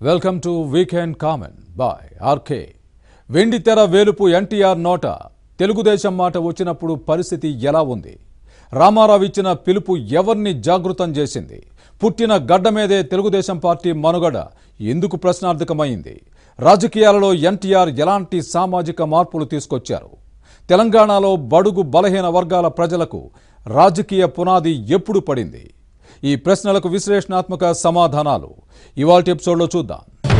welcome to weekend comment by RK వెండి తెర వేలుపు ఎన్టీఆర్ నోట తెలుగుదేశం మాట వచ్చినప్పుడు పరిస్థితి ఎలా ఉంది రామారావు ఇచ్చిన పిలుపు ఎవరిని జాగృతం చేసింది పుట్టిన గడ్డ మీదే తెలుగుదేశం పార్టీ మనుగడ ఎందుకు ప్రశ్నార్థకమైంది రాజకీయాలలో ఎన్టీఆర్ ఎలాంటి సామాజిక మార్పులు తీసుకొచ్చారు తెలంగాణలో బడుగు బలహీన వర్గాల ప్రజలకు రాజకీయ పునాది ఎప్పుడు పడింది ఈ ప్రశ్నలకు విశ్లేషణాత్మక సమాధానాలు ఇవాల్టి ఎపిసోడ్లో చూద్దాం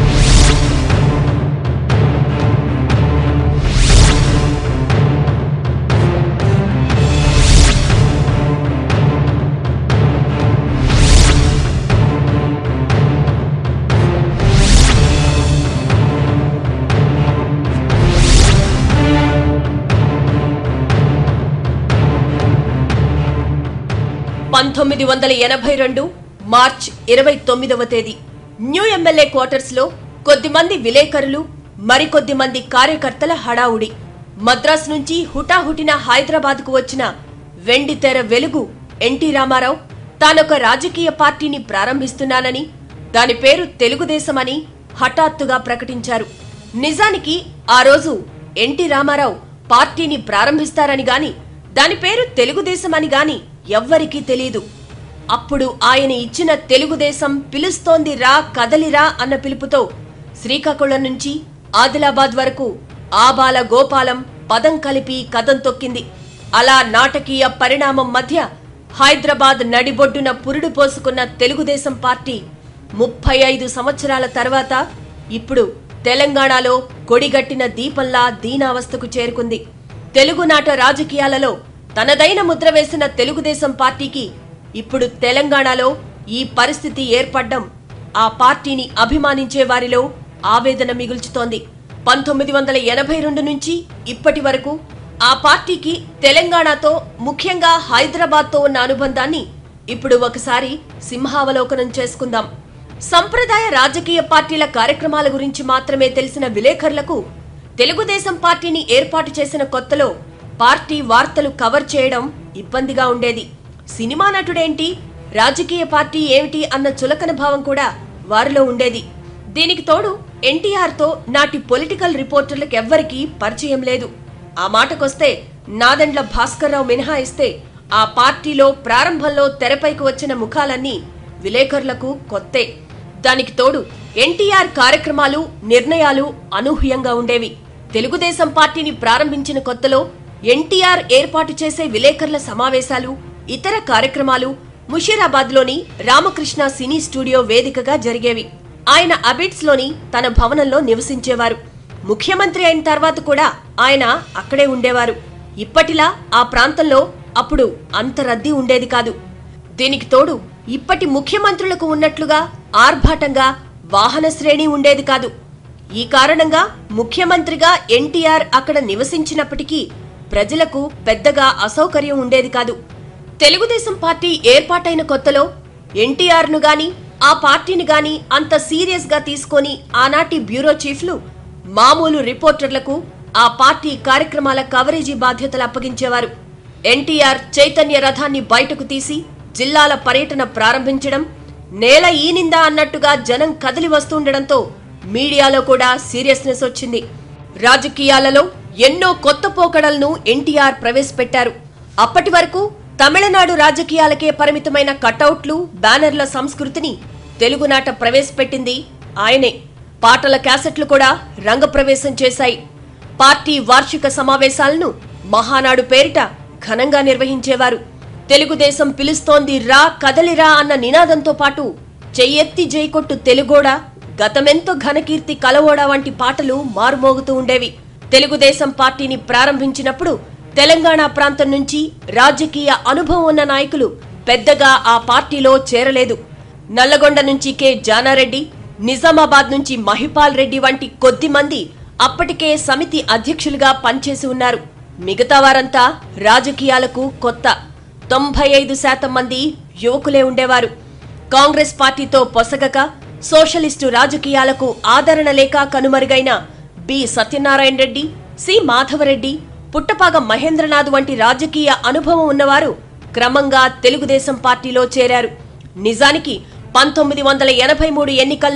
పంతొమ్మిది వందల ఎనభై రెండు మార్చ్ ఇరవై తొమ్మిదవ తేదీ న్యూ ఎమ్మెల్యే క్వార్టర్స్ లో కొద్దిమంది విలేకరులు మరికొద్ది మంది కార్యకర్తల హడావుడి మద్రాస్ నుంచి హుటాహుటిన హైదరాబాద్ కు వచ్చిన వెండి తెర వెలుగు ఎన్టీ రామారావు తానొక రాజకీయ పార్టీని ప్రారంభిస్తున్నానని దాని పేరు తెలుగుదేశం అని హఠాత్తుగా ప్రకటించారు నిజానికి ఆ రోజు ఎన్టీ రామారావు పార్టీని ప్రారంభిస్తారని గాని దాని పేరు తెలుగుదేశం అని గాని ఎవ్వరికీ తెలీదు అప్పుడు ఆయన ఇచ్చిన తెలుగుదేశం పిలుస్తోంది రా కదలిరా అన్న పిలుపుతో శ్రీకాకుళం నుంచి ఆదిలాబాద్ వరకు ఆబాల గోపాలం పదం కలిపి కదం తొక్కింది అలా నాటకీయ పరిణామం మధ్య హైదరాబాద్ నడిబొడ్డున పురుడు పోసుకున్న తెలుగుదేశం పార్టీ ముప్పై ఐదు సంవత్సరాల తర్వాత ఇప్పుడు తెలంగాణలో కొడిగట్టిన దీపంలా దీనావస్థకు చేరుకుంది తెలుగునాట రాజకీయాలలో తనదైన ముద్ర వేసిన తెలుగుదేశం పార్టీకి ఇప్పుడు తెలంగాణలో ఈ పరిస్థితి ఏర్పడ్డం ఆ పార్టీని అభిమానించే వారిలో ఆవేదన మిగుల్చుతోంది పంతొమ్మిది వందల ఎనభై రెండు నుంచి ఇప్పటి వరకు ఆ పార్టీకి తెలంగాణతో ముఖ్యంగా హైదరాబాద్తో ఉన్న అనుబంధాన్ని ఇప్పుడు ఒకసారి సింహావలోకనం చేసుకుందాం సంప్రదాయ రాజకీయ పార్టీల కార్యక్రమాల గురించి మాత్రమే తెలిసిన విలేకరులకు తెలుగుదేశం పార్టీని ఏర్పాటు చేసిన కొత్తలో పార్టీ వార్తలు కవర్ చేయడం ఇబ్బందిగా ఉండేది సినిమా నటుడేంటి రాజకీయ పార్టీ ఏమిటి అన్న చులకన భావం కూడా వారిలో ఉండేది దీనికి తోడు ఎన్టీఆర్ తో నాటి పొలిటికల్ రిపోర్టర్లకు ఎవ్వరికీ పరిచయం లేదు ఆ మాటకొస్తే నాదెండ్ల భాస్కర్రావు మినహాయిస్తే ఆ పార్టీలో ప్రారంభంలో తెరపైకి వచ్చిన ముఖాలన్నీ విలేకరులకు కొత్తే దానికి తోడు ఎన్టీఆర్ కార్యక్రమాలు నిర్ణయాలు అనూహ్యంగా ఉండేవి తెలుగుదేశం పార్టీని ప్రారంభించిన కొత్తలో ఎన్టీఆర్ ఏర్పాటు చేసే విలేకరుల సమావేశాలు ఇతర కార్యక్రమాలు ముషీరాబాద్లోని రామకృష్ణ సినీ స్టూడియో వేదికగా జరిగేవి ఆయన అబిడ్స్ లోని తన భవనంలో నివసించేవారు ముఖ్యమంత్రి అయిన తర్వాత కూడా ఆయన అక్కడే ఉండేవారు ఇప్పటిలా ఆ ప్రాంతంలో అప్పుడు అంత రద్దీ ఉండేది కాదు దీనికి తోడు ఇప్పటి ముఖ్యమంత్రులకు ఉన్నట్లుగా ఆర్భాటంగా వాహన శ్రేణి ఉండేది కాదు ఈ కారణంగా ముఖ్యమంత్రిగా ఎన్టీఆర్ అక్కడ నివసించినప్పటికీ ప్రజలకు పెద్దగా అసౌకర్యం ఉండేది కాదు తెలుగుదేశం పార్టీ ఏర్పాటైన కొత్తలో ఎన్టీఆర్ ను గాని ఆ పార్టీని గాని అంత సీరియస్ గా తీసుకొని ఆనాటి బ్యూరో చీఫ్లు మామూలు రిపోర్టర్లకు ఆ పార్టీ కార్యక్రమాల కవరేజీ బాధ్యతలు అప్పగించేవారు ఎన్టీఆర్ చైతన్య రథాన్ని బయటకు తీసి జిల్లాల పర్యటన ప్రారంభించడం నేల ఈనిందా అన్నట్టుగా జనం కదిలి వస్తుండడంతో మీడియాలో కూడా సీరియస్నెస్ వచ్చింది రాజకీయాలలో ఎన్నో కొత్త పోకడలను ఎన్టీఆర్ ప్రవేశపెట్టారు అప్పటి వరకు తమిళనాడు రాజకీయాలకే పరిమితమైన కటౌట్లు బ్యానర్ల సంస్కృతిని తెలుగునాట ప్రవేశపెట్టింది ఆయనే పాటల క్యాసెట్లు కూడా రంగప్రవేశం చేశాయి పార్టీ వార్షిక సమావేశాలను మహానాడు పేరిట ఘనంగా నిర్వహించేవారు తెలుగుదేశం పిలుస్తోంది రా కదలిరా అన్న నినాదంతో పాటు చెయ్యెత్తి జైకొట్టు తెలుగోడా గతమెంతో ఘనకీర్తి కలవోడా వంటి పాటలు మారుమోగుతూ ఉండేవి తెలుగుదేశం పార్టీని ప్రారంభించినప్పుడు తెలంగాణ ప్రాంతం నుంచి రాజకీయ అనుభవం ఉన్న నాయకులు పెద్దగా ఆ పార్టీలో చేరలేదు నల్లగొండ నుంచి కె జానారెడ్డి నిజామాబాద్ నుంచి మహిపాల్ రెడ్డి వంటి కొద్ది మంది అప్పటికే సమితి అధ్యక్షులుగా పనిచేసి ఉన్నారు మిగతా వారంతా రాజకీయాలకు కొత్త తొంభై ఐదు శాతం మంది యువకులే ఉండేవారు కాంగ్రెస్ పార్టీతో పొసగక సోషలిస్టు రాజకీయాలకు ఆదరణ లేక కనుమరుగైన బి సత్యనారాయణ రెడ్డి సి మాధవరెడ్డి పుట్టపాగ మహేంద్రనాథ్ వంటి రాజకీయ అనుభవం ఉన్నవారు క్రమంగా తెలుగుదేశం పార్టీలో చేరారు నిజానికి పంతొమ్మిది వందల ఎనభై మూడు ఎన్నికల్లో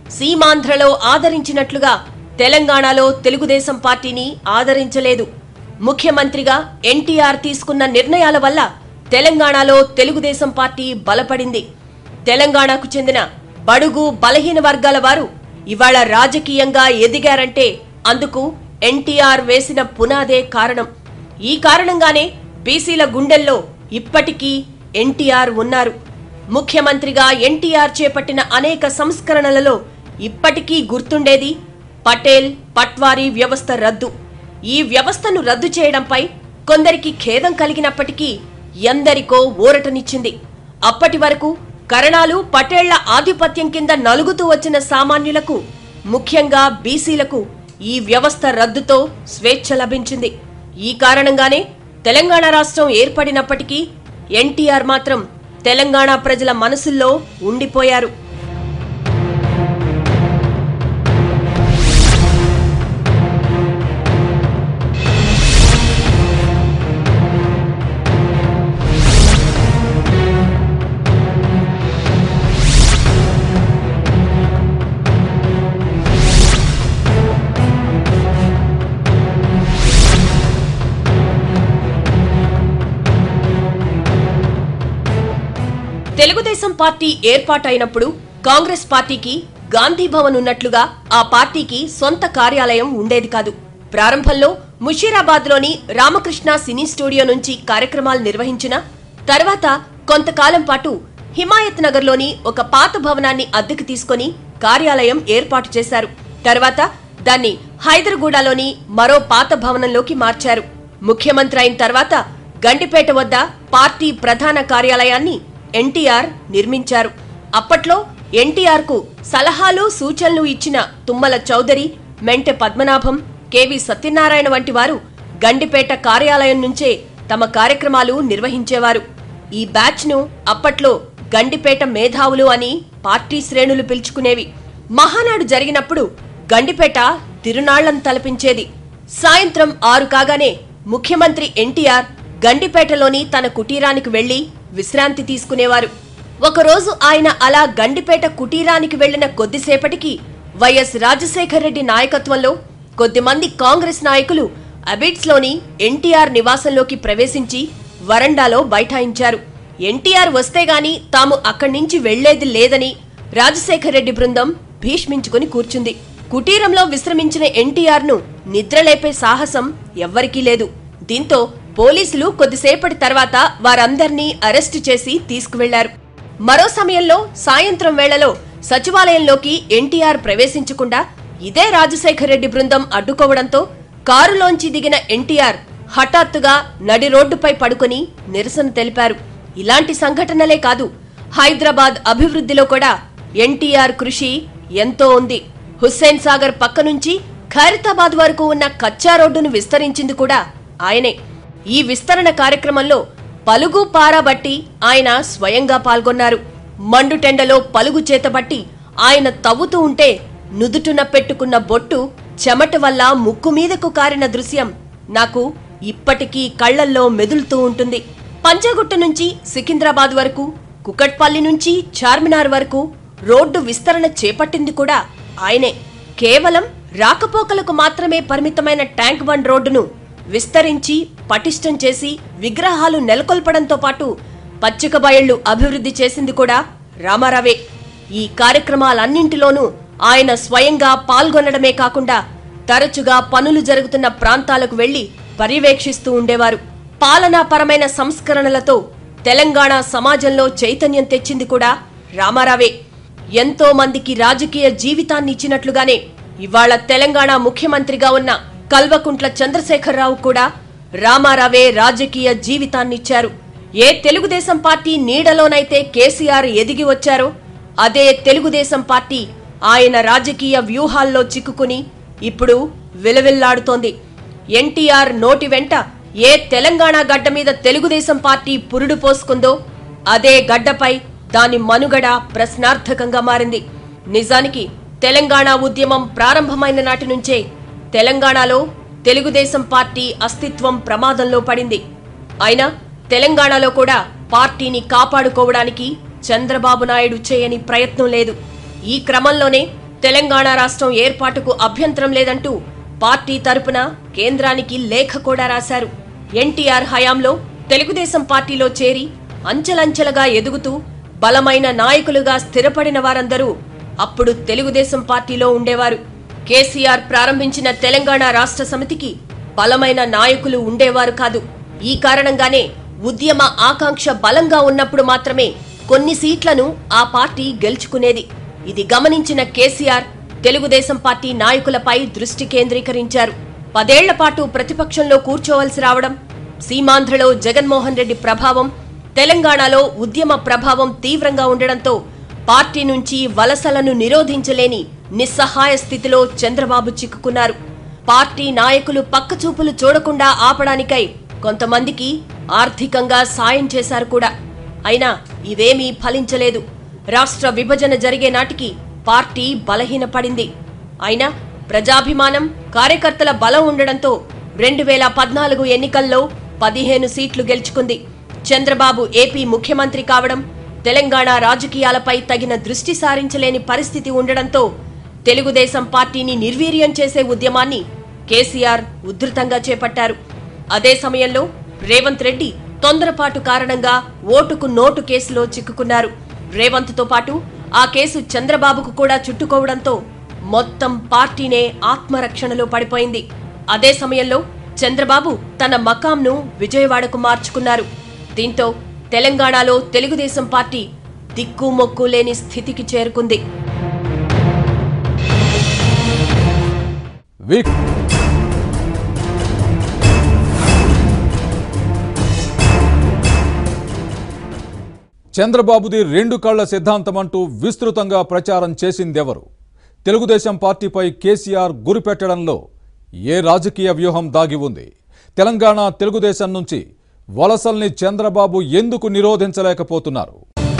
సీమాంధ్రలో ఆదరించినట్లుగా తెలంగాణలో తెలుగుదేశం పార్టీని ఆదరించలేదు ముఖ్యమంత్రిగా ఎన్టీఆర్ తీసుకున్న నిర్ణయాల వల్ల తెలంగాణలో తెలుగుదేశం పార్టీ బలపడింది తెలంగాణకు చెందిన బడుగు బలహీన వర్గాల వారు ఇవాళ రాజకీయంగా ఎదిగారంటే అందుకు ఎన్టీఆర్ వేసిన పునాదే కారణం ఈ కారణంగానే బీసీల గుండెల్లో ఇప్పటికీ ఎన్టీఆర్ ఉన్నారు ముఖ్యమంత్రిగా ఎన్టీఆర్ చేపట్టిన అనేక సంస్కరణలలో ఇప్పటికీ గుర్తుండేది పటేల్ పట్వారీ వ్యవస్థ రద్దు ఈ వ్యవస్థను రద్దు చేయడంపై కొందరికి ఖేదం కలిగినప్పటికీ ఎందరికో ఊరటనిచ్చింది అప్పటి వరకు కరణాలు పటేళ్ల ఆధిపత్యం కింద నలుగుతూ వచ్చిన సామాన్యులకు ముఖ్యంగా బీసీలకు ఈ వ్యవస్థ రద్దుతో స్వేచ్ఛ లభించింది ఈ కారణంగానే తెలంగాణ రాష్ట్రం ఏర్పడినప్పటికీ ఎన్టీఆర్ మాత్రం తెలంగాణ ప్రజల మనసుల్లో ఉండిపోయారు తెలుగుదేశం పార్టీ ఏర్పాటైనప్పుడు కాంగ్రెస్ పార్టీకి గాంధీ భవన్ ఉన్నట్లుగా ఆ పార్టీకి సొంత కార్యాలయం ఉండేది కాదు ప్రారంభంలో ముషీరాబాద్ లోని రామకృష్ణ సినీ స్టూడియో నుంచి కార్యక్రమాలు నిర్వహించిన తర్వాత కొంతకాలం పాటు హిమాయత్ నగర్ లోని ఒక పాత భవనాన్ని అద్దెకు తీసుకొని కార్యాలయం ఏర్పాటు చేశారు తర్వాత దాన్ని హైదర్గూడలోని మరో పాత భవనంలోకి మార్చారు ముఖ్యమంత్రి అయిన తర్వాత గండిపేట వద్ద పార్టీ ప్రధాన కార్యాలయాన్ని ఎన్టీఆర్ నిర్మించారు అప్పట్లో ఎన్టీఆర్ కు సలహాలు సూచనలు ఇచ్చిన తుమ్మల చౌదరి మెంటె పద్మనాభం కెవి సత్యనారాయణ వంటి వారు గండిపేట కార్యాలయం నుంచే తమ కార్యక్రమాలు నిర్వహించేవారు ఈ బ్యాచ్ ను అప్పట్లో గండిపేట మేధావులు అని పార్టీ శ్రేణులు పిలుచుకునేవి మహానాడు జరిగినప్పుడు గండిపేట తిరునాళ్లం తలపించేది సాయంత్రం ఆరు కాగానే ముఖ్యమంత్రి ఎన్టీఆర్ గండిపేటలోని తన కుటీరానికి వెళ్లి విశ్రాంతి తీసుకునేవారు ఒకరోజు ఆయన అలా గండిపేట కుటీరానికి వెళ్లిన కొద్దిసేపటికి వైఎస్ రాజశేఖర్ రెడ్డి నాయకత్వంలో కొద్దిమంది కాంగ్రెస్ నాయకులు అబిడ్స్ లోని ఎన్టీఆర్ నివాసంలోకి ప్రవేశించి వరండాలో బైఠాయించారు ఎన్టీఆర్ వస్తే గాని తాము అక్కడి నుంచి వెళ్లేది లేదని రాజశేఖర్ రెడ్డి బృందం భీష్మించుకుని కూర్చుంది కుటీరంలో విశ్రమించిన ఎన్టీఆర్ ను నిద్రలేపే సాహసం ఎవ్వరికీ లేదు దీంతో పోలీసులు కొద్దిసేపటి తర్వాత వారందర్నీ అరెస్టు చేసి తీసుకువెళ్లారు మరో సమయంలో సాయంత్రం వేళలో సచివాలయంలోకి ఎన్టీఆర్ ప్రవేశించకుండా ఇదే రాజశేఖర్ రెడ్డి బృందం అడ్డుకోవడంతో కారులోంచి దిగిన ఎన్టీఆర్ హఠాత్తుగా నడి రోడ్డుపై పడుకొని నిరసన తెలిపారు ఇలాంటి సంఘటనలే కాదు హైదరాబాద్ అభివృద్ధిలో కూడా ఎన్టీఆర్ కృషి ఎంతో ఉంది హుస్సేన్ సాగర్ పక్క నుంచి ఖైరతాబాద్ వరకు ఉన్న కచ్చా రోడ్డును విస్తరించింది కూడా ఆయనే ఈ విస్తరణ కార్యక్రమంలో పలుగు పారాబట్టి ఆయన స్వయంగా పాల్గొన్నారు మండుటెండలో పలుగు చేతబట్టి ఆయన తవ్వుతూ ఉంటే నుదుటున పెట్టుకున్న బొట్టు చెమట వల్ల ముక్కు మీదకు కారిన దృశ్యం నాకు ఇప్పటికీ కళ్లల్లో మెదులుతూ ఉంటుంది పంజాగుట్ట నుంచి సికింద్రాబాద్ వరకు కుకట్పల్లి నుంచి చార్మినార్ వరకు రోడ్డు విస్తరణ చేపట్టింది కూడా ఆయనే కేవలం రాకపోకలకు మాత్రమే పరిమితమైన ట్యాంక్ బండ్ రోడ్డును విస్తరించి పటిష్టం చేసి విగ్రహాలు నెలకొల్పడంతో పాటు పచ్చిక బయళ్లు అభివృద్ధి చేసింది కూడా రామారావే ఈ కార్యక్రమాలన్నింటిలోనూ ఆయన స్వయంగా పాల్గొనడమే కాకుండా తరచుగా పనులు జరుగుతున్న ప్రాంతాలకు వెళ్లి పర్యవేక్షిస్తూ ఉండేవారు పాలనాపరమైన సంస్కరణలతో తెలంగాణ సమాజంలో చైతన్యం తెచ్చింది కూడా రామారావే ఎంతో మందికి రాజకీయ జీవితాన్ని ఇచ్చినట్లుగానే ఇవాళ తెలంగాణ ముఖ్యమంత్రిగా ఉన్న కల్వకుంట్ల చంద్రశేఖరరావు కూడా రామారావే రాజకీయ జీవితాన్నిచ్చారు ఏ తెలుగుదేశం పార్టీ నీడలోనైతే కేసీఆర్ ఎదిగి వచ్చారో అదే తెలుగుదేశం పార్టీ ఆయన రాజకీయ వ్యూహాల్లో చిక్కుకుని ఇప్పుడు విలవిల్లాడుతోంది ఎన్టీఆర్ నోటి వెంట ఏ తెలంగాణ గడ్డ మీద తెలుగుదేశం పార్టీ పురుడు పోసుకుందో అదే గడ్డపై దాని మనుగడ ప్రశ్నార్థకంగా మారింది నిజానికి తెలంగాణ ఉద్యమం ప్రారంభమైన నాటి నుంచే తెలంగాణలో తెలుగుదేశం పార్టీ అస్తిత్వం ప్రమాదంలో పడింది అయినా తెలంగాణలో కూడా పార్టీని కాపాడుకోవడానికి చంద్రబాబు నాయుడు చేయని ప్రయత్నం లేదు ఈ క్రమంలోనే తెలంగాణ రాష్ట్రం ఏర్పాటుకు అభ్యంతరం లేదంటూ పార్టీ తరపున కేంద్రానికి లేఖ కూడా రాశారు ఎన్టీఆర్ హయాంలో తెలుగుదేశం పార్టీలో చేరి అంచెలంచెలుగా ఎదుగుతూ బలమైన నాయకులుగా స్థిరపడిన వారందరూ అప్పుడు తెలుగుదేశం పార్టీలో ఉండేవారు కేసీఆర్ ప్రారంభించిన తెలంగాణ రాష్ట్ర సమితికి బలమైన నాయకులు ఉండేవారు కాదు ఈ కారణంగానే ఉద్యమ ఆకాంక్ష బలంగా ఉన్నప్పుడు మాత్రమే కొన్ని సీట్లను ఆ పార్టీ గెలుచుకునేది ఇది గమనించిన కేసీఆర్ తెలుగుదేశం పార్టీ నాయకులపై దృష్టి కేంద్రీకరించారు పదేళ్ల పాటు ప్రతిపక్షంలో కూర్చోవలసి రావడం సీమాంధ్రలో జగన్మోహన్ రెడ్డి ప్రభావం తెలంగాణలో ఉద్యమ ప్రభావం తీవ్రంగా ఉండడంతో పార్టీ నుంచి వలసలను నిరోధించలేని నిస్సహాయ స్థితిలో చంద్రబాబు చిక్కుకున్నారు పార్టీ నాయకులు పక్కచూపులు చూడకుండా ఆపడానికై కొంతమందికి ఆర్థికంగా సాయం చేశారు కూడా అయినా ఇవేమీ ఫలించలేదు రాష్ట్ర విభజన జరిగే నాటికి పార్టీ బలహీనపడింది అయినా ప్రజాభిమానం కార్యకర్తల బలం ఉండడంతో రెండు వేల పద్నాలుగు ఎన్నికల్లో పదిహేను సీట్లు గెలుచుకుంది చంద్రబాబు ఏపీ ముఖ్యమంత్రి కావడం తెలంగాణ రాజకీయాలపై తగిన దృష్టి సారించలేని పరిస్థితి ఉండడంతో తెలుగుదేశం పార్టీని నిర్వీర్యం చేసే ఉద్యమాన్ని కేసీఆర్ ఉధృతంగా చేపట్టారు అదే సమయంలో రేవంత్ రెడ్డి తొందరపాటు కారణంగా ఓటుకు నోటు కేసులో చిక్కుకున్నారు రేవంత్తో పాటు ఆ కేసు చంద్రబాబుకు కూడా చుట్టుకోవడంతో మొత్తం పార్టీనే ఆత్మరక్షణలో పడిపోయింది అదే సమయంలో చంద్రబాబు తన మకాంను విజయవాడకు మార్చుకున్నారు దీంతో తెలంగాణలో తెలుగుదేశం పార్టీ దిక్కుమొక్కు లేని స్థితికి చేరుకుంది వీక్ చంద్రబాబుది రెండు కళ్ల సిద్ధాంతం అంటూ విస్తృతంగా ప్రచారం చేసిందెవరు తెలుగుదేశం పార్టీపై కేసీఆర్ గురిపెట్టడంలో ఏ రాజకీయ వ్యూహం దాగి ఉంది తెలంగాణ తెలుగుదేశం నుంచి వలసల్ని చంద్రబాబు ఎందుకు నిరోధించలేకపోతున్నారు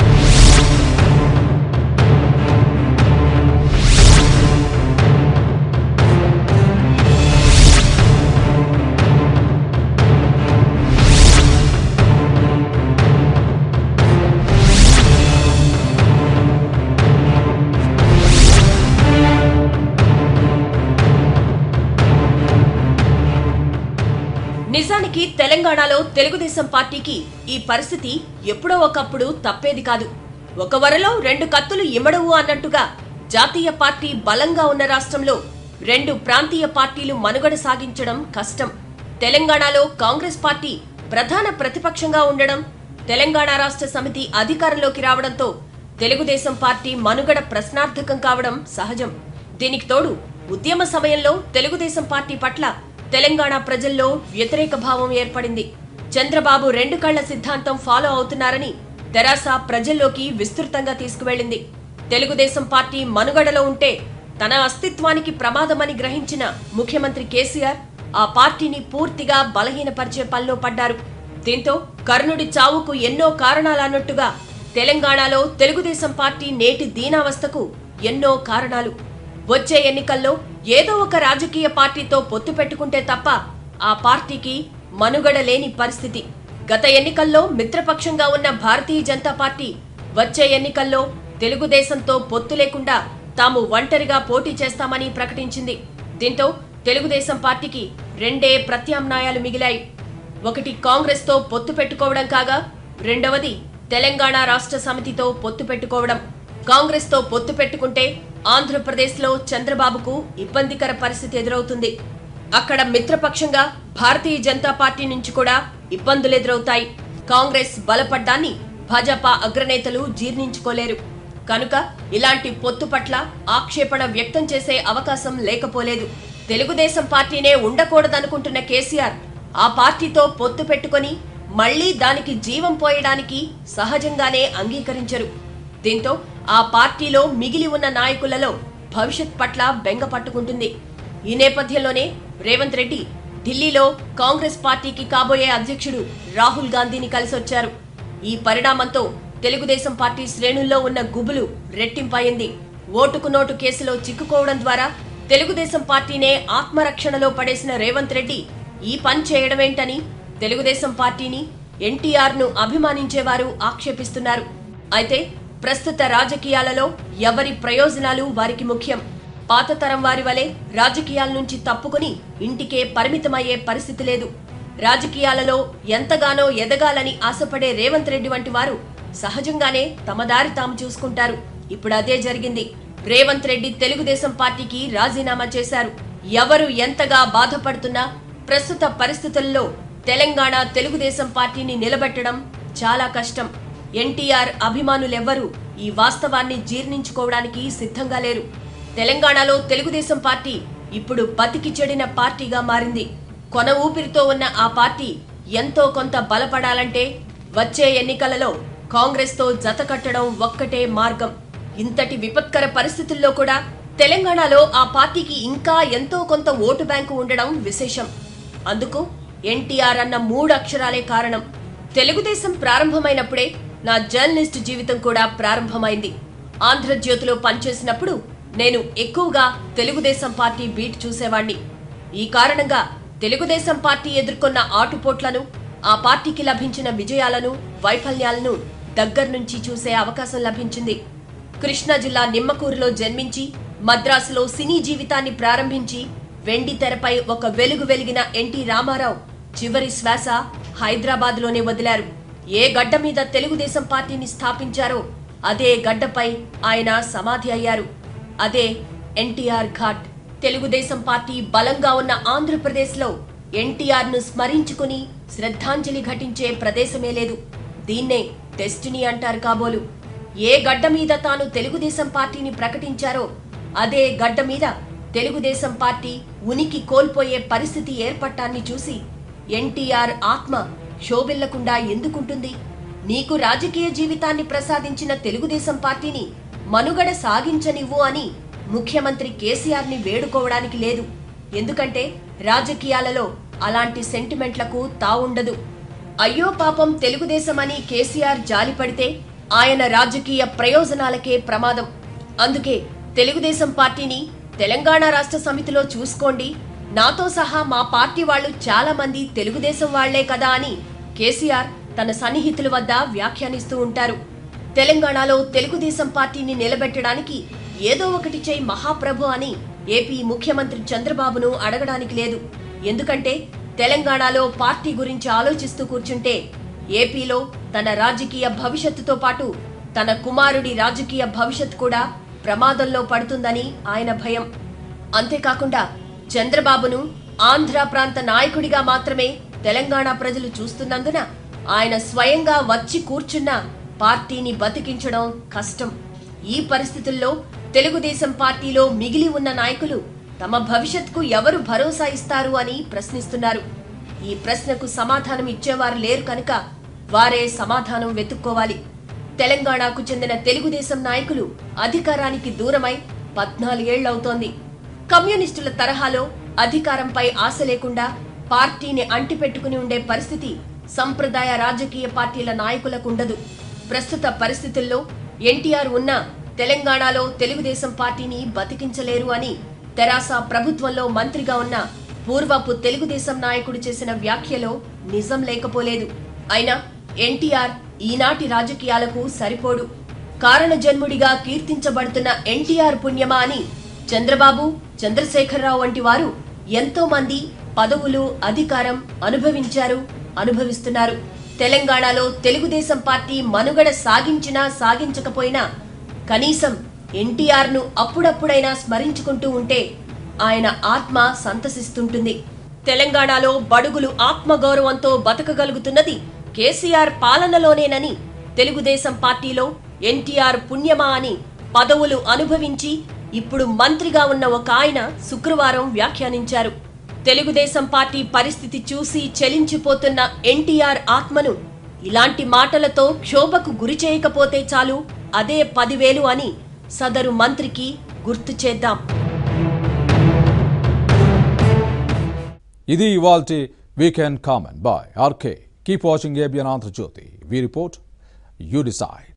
నిజానికి తెలంగాణలో తెలుగుదేశం పార్టీకి ఈ పరిస్థితి ఎప్పుడో ఒకప్పుడు తప్పేది కాదు ఒక వరలో రెండు కత్తులు ఇమడవు అన్నట్టుగా జాతీయ పార్టీ బలంగా ఉన్న రాష్ట్రంలో రెండు ప్రాంతీయ పార్టీలు మనుగడ సాగించడం కష్టం తెలంగాణలో కాంగ్రెస్ పార్టీ ప్రధాన ప్రతిపక్షంగా ఉండడం తెలంగాణ రాష్ట్ర సమితి అధికారంలోకి రావడంతో తెలుగుదేశం పార్టీ మనుగడ ప్రశ్నార్థకం కావడం సహజం దీనికి తోడు ఉద్యమ సమయంలో తెలుగుదేశం పార్టీ పట్ల తెలంగాణ ప్రజల్లో వ్యతిరేక భావం ఏర్పడింది చంద్రబాబు రెండు కళ్ల సిద్ధాంతం ఫాలో అవుతున్నారని తెరాస ప్రజల్లోకి విస్తృతంగా తీసుకువెళ్లింది తెలుగుదేశం పార్టీ మనుగడలో ఉంటే తన అస్తిత్వానికి ప్రమాదమని గ్రహించిన ముఖ్యమంత్రి కేసీఆర్ ఆ పార్టీని పూర్తిగా బలహీనపరిచే పనిలో పడ్డారు దీంతో కర్ణుడి చావుకు ఎన్నో కారణాలన్నట్టుగా తెలంగాణలో తెలుగుదేశం పార్టీ నేటి దీనావస్థకు ఎన్నో కారణాలు వచ్చే ఎన్నికల్లో ఏదో ఒక రాజకీయ పార్టీతో పొత్తు పెట్టుకుంటే తప్ప ఆ పార్టీకి మనుగడ లేని పరిస్థితి గత ఎన్నికల్లో మిత్రపక్షంగా ఉన్న భారతీయ జనతా పార్టీ వచ్చే ఎన్నికల్లో తెలుగుదేశంతో పొత్తు లేకుండా తాము ఒంటరిగా పోటీ చేస్తామని ప్రకటించింది దీంతో తెలుగుదేశం పార్టీకి రెండే ప్రత్యామ్నాయాలు మిగిలాయి ఒకటి కాంగ్రెస్ తో పొత్తు పెట్టుకోవడం కాగా రెండవది తెలంగాణ రాష్ట్ర సమితితో పొత్తు పెట్టుకోవడం కాంగ్రెస్ తో పొత్తు పెట్టుకుంటే ఆంధ్రప్రదేశ్ లో చంద్రబాబుకు ఇబ్బందికర పరిస్థితి ఎదురవుతుంది అక్కడ మిత్రపక్షంగా భారతీయ జనతా పార్టీ నుంచి కూడా ఇబ్బందులు ఎదురవుతాయి కాంగ్రెస్ బలపడ్డాన్ని భాజపా అగ్రనేతలు జీర్ణించుకోలేరు కనుక ఇలాంటి పొత్తు పట్ల ఆక్షేపణ వ్యక్తం చేసే అవకాశం లేకపోలేదు తెలుగుదేశం పార్టీనే ఉండకూడదనుకుంటున్న కేసీఆర్ ఆ పార్టీతో పొత్తు పెట్టుకొని మళ్లీ దానికి జీవం పోయడానికి సహజంగానే అంగీకరించరు దీంతో ఆ పార్టీలో మిగిలి ఉన్న నాయకులలో భవిష్యత్ పట్ల బెంగ పట్టుకుంటుంది ఈ నేపథ్యంలోనే రేవంత్ రెడ్డి ఢిల్లీలో కాంగ్రెస్ పార్టీకి కాబోయే అధ్యక్షుడు రాహుల్ గాంధీని కలిసొచ్చారు ఈ పరిణామంతో తెలుగుదేశం పార్టీ శ్రేణుల్లో ఉన్న గుబులు రెట్టింపయింది ఓటుకు నోటు కేసులో చిక్కుకోవడం ద్వారా తెలుగుదేశం పార్టీనే ఆత్మరక్షణలో పడేసిన రేవంత్ రెడ్డి ఈ పని చేయడమేంటని తెలుగుదేశం పార్టీని ఎన్టీఆర్ ను అభిమానించేవారు ఆక్షేపిస్తున్నారు అయితే ప్రస్తుత రాజకీయాలలో ఎవరి ప్రయోజనాలు వారికి ముఖ్యం పాత తరం వారి వలె రాజకీయాల నుంచి తప్పుకుని ఇంటికే పరిమితమయ్యే పరిస్థితి లేదు రాజకీయాలలో ఎంతగానో ఎదగాలని ఆశపడే రేవంత్ రెడ్డి వంటి వారు సహజంగానే తమ దారి తాము చూసుకుంటారు ఇప్పుడు అదే జరిగింది రేవంత్ రెడ్డి తెలుగుదేశం పార్టీకి రాజీనామా చేశారు ఎవరు ఎంతగా బాధపడుతున్నా ప్రస్తుత పరిస్థితుల్లో తెలంగాణ తెలుగుదేశం పార్టీని నిలబెట్టడం చాలా కష్టం ఎన్టీఆర్ అభిమానులెవ్వరూ ఈ వాస్తవాన్ని జీర్ణించుకోవడానికి సిద్ధంగా లేరు తెలంగాణలో తెలుగుదేశం పార్టీ ఇప్పుడు బతికి చెడిన పార్టీగా మారింది కొన ఊపిరితో ఉన్న ఆ పార్టీ ఎంతో కొంత బలపడాలంటే వచ్చే ఎన్నికలలో కాంగ్రెస్తో జతకట్టడం ఒక్కటే మార్గం ఇంతటి విపత్కర పరిస్థితుల్లో కూడా తెలంగాణలో ఆ పార్టీకి ఇంకా ఎంతో కొంత ఓటు బ్యాంకు ఉండడం విశేషం అందుకు ఎన్టీఆర్ అన్న మూడు అక్షరాలే కారణం తెలుగుదేశం ప్రారంభమైనప్పుడే నా జర్నలిస్ట్ జీవితం కూడా ప్రారంభమైంది ఆంధ్రజ్యోతిలో పనిచేసినప్పుడు నేను ఎక్కువగా తెలుగుదేశం పార్టీ బీట్ చూసేవాణ్ణి ఈ కారణంగా తెలుగుదేశం పార్టీ ఎదుర్కొన్న ఆటుపోట్లను ఆ పార్టీకి లభించిన విజయాలను వైఫల్యాలను దగ్గర్నుంచి చూసే అవకాశం లభించింది కృష్ణా జిల్లా నిమ్మకూరులో జన్మించి మద్రాసులో సినీ జీవితాన్ని ప్రారంభించి వెండి తెరపై ఒక వెలుగు వెలిగిన ఎన్టీ రామారావు చివరి శ్వాస హైదరాబాద్లోనే వదిలారు ఏ గడ్డ మీద తెలుగుదేశం పార్టీని స్థాపించారో అదే గడ్డపై ఆయన సమాధి అయ్యారు అదే ఎన్టీఆర్ ఘాట్ తెలుగుదేశం పార్టీ బలంగా ఉన్న ఆంధ్రప్రదేశ్లో ఎన్టీఆర్ ను స్మరించుకుని శ్రద్ధాంజలి ఘటించే ప్రదేశమే లేదు దీన్నే డెస్టినీ అంటారు కాబోలు ఏ గడ్డ మీద తాను తెలుగుదేశం పార్టీని ప్రకటించారో అదే గడ్డ మీద తెలుగుదేశం పార్టీ ఉనికి కోల్పోయే పరిస్థితి ఏర్పట్టాన్ని చూసి ఎన్టీఆర్ ఆత్మ శోభిల్లకుండా ఎందుకుంటుంది నీకు రాజకీయ జీవితాన్ని ప్రసాదించిన తెలుగుదేశం పార్టీని మనుగడ సాగించనివ్వు అని ముఖ్యమంత్రి కేసీఆర్ ని వేడుకోవడానికి లేదు ఎందుకంటే రాజకీయాలలో అలాంటి సెంటిమెంట్లకు తావుండదు అయ్యో పాపం తెలుగుదేశం అని కేసీఆర్ జాలిపడితే ఆయన రాజకీయ ప్రయోజనాలకే ప్రమాదం అందుకే తెలుగుదేశం పార్టీని తెలంగాణ రాష్ట్ర సమితిలో చూసుకోండి నాతో సహా మా పార్టీ వాళ్ళు చాలా మంది తెలుగుదేశం వాళ్లే కదా అని కేసీఆర్ తన సన్నిహితుల వద్ద వ్యాఖ్యానిస్తూ ఉంటారు తెలంగాణలో తెలుగుదేశం పార్టీని నిలబెట్టడానికి ఏదో ఒకటి చేయి మహాప్రభు అని ఏపీ ముఖ్యమంత్రి చంద్రబాబును అడగడానికి లేదు ఎందుకంటే తెలంగాణలో పార్టీ గురించి ఆలోచిస్తూ కూర్చుంటే ఏపీలో తన రాజకీయ భవిష్యత్తుతో పాటు తన కుమారుడి రాజకీయ భవిష్యత్ కూడా ప్రమాదంలో పడుతుందని ఆయన భయం అంతేకాకుండా చంద్రబాబును ఆంధ్ర ప్రాంత నాయకుడిగా మాత్రమే తెలంగాణ ప్రజలు చూస్తున్నందున ఆయన స్వయంగా వచ్చి కూర్చున్న పార్టీని బతికించడం కష్టం ఈ పరిస్థితుల్లో తెలుగుదేశం పార్టీలో మిగిలి ఉన్న నాయకులు తమ భవిష్యత్కు ఎవరు భరోసా ఇస్తారు అని ప్రశ్నిస్తున్నారు ఈ ప్రశ్నకు సమాధానం ఇచ్చేవారు లేరు కనుక వారే సమాధానం వెతుక్కోవాలి తెలంగాణకు చెందిన తెలుగుదేశం నాయకులు అధికారానికి దూరమై పద్నాలుగేళ్లవుతోంది కమ్యూనిస్టుల తరహాలో అధికారంపై ఆశ లేకుండా పార్టీని అంటిపెట్టుకుని ఉండే పరిస్థితి సంప్రదాయ రాజకీయ పార్టీల నాయకులకుండదు ప్రస్తుత పరిస్థితుల్లో ఎన్టీఆర్ ఉన్న తెలంగాణలో తెలుగుదేశం పార్టీని బతికించలేరు అని తెరాస ప్రభుత్వంలో మంత్రిగా ఉన్న పూర్వపు తెలుగుదేశం నాయకుడు చేసిన వ్యాఖ్యలో నిజం లేకపోలేదు అయినా ఎన్టీఆర్ ఈనాటి రాజకీయాలకు సరిపోడు కారణ జన్ముడిగా కీర్తించబడుతున్న ఎన్టీఆర్ పుణ్యమా అని చంద్రబాబు చంద్రశేఖరరావు వంటి వారు ఎంతో మంది పదవులు అధికారం అనుభవించారు అనుభవిస్తున్నారు తెలంగాణలో తెలుగుదేశం పార్టీ మనుగడ సాగించినా సాగించకపోయినా కనీసం ఎన్టీఆర్ ను అప్పుడప్పుడైనా స్మరించుకుంటూ ఉంటే ఆయన ఆత్మ సంతసిస్తుంటుంది తెలంగాణలో బడుగులు ఆత్మగౌరవంతో బతకగలుగుతున్నది కేసీఆర్ పాలనలోనేనని తెలుగుదేశం పార్టీలో ఎన్టీఆర్ పుణ్యమా అని పదవులు అనుభవించి ఇప్పుడు మంత్రిగా ఉన్న ఒక ఆయన శుక్రవారం వ్యాఖ్యానించారు తెలుగుదేశం పార్టీ పరిస్థితి చూసి చలించిపోతున్న ఎన్టీఆర్ ఆత్మను ఇలాంటి మాటలతో క్షోభకు గురి చేయకపోతే చాలు అదే పదివేలు అని సదరు మంత్రికి గుర్తు చేద్దాం ఇది ఇవాల్టి weekend comment by RK keep watching ABN Andhra Jyothy we report you decide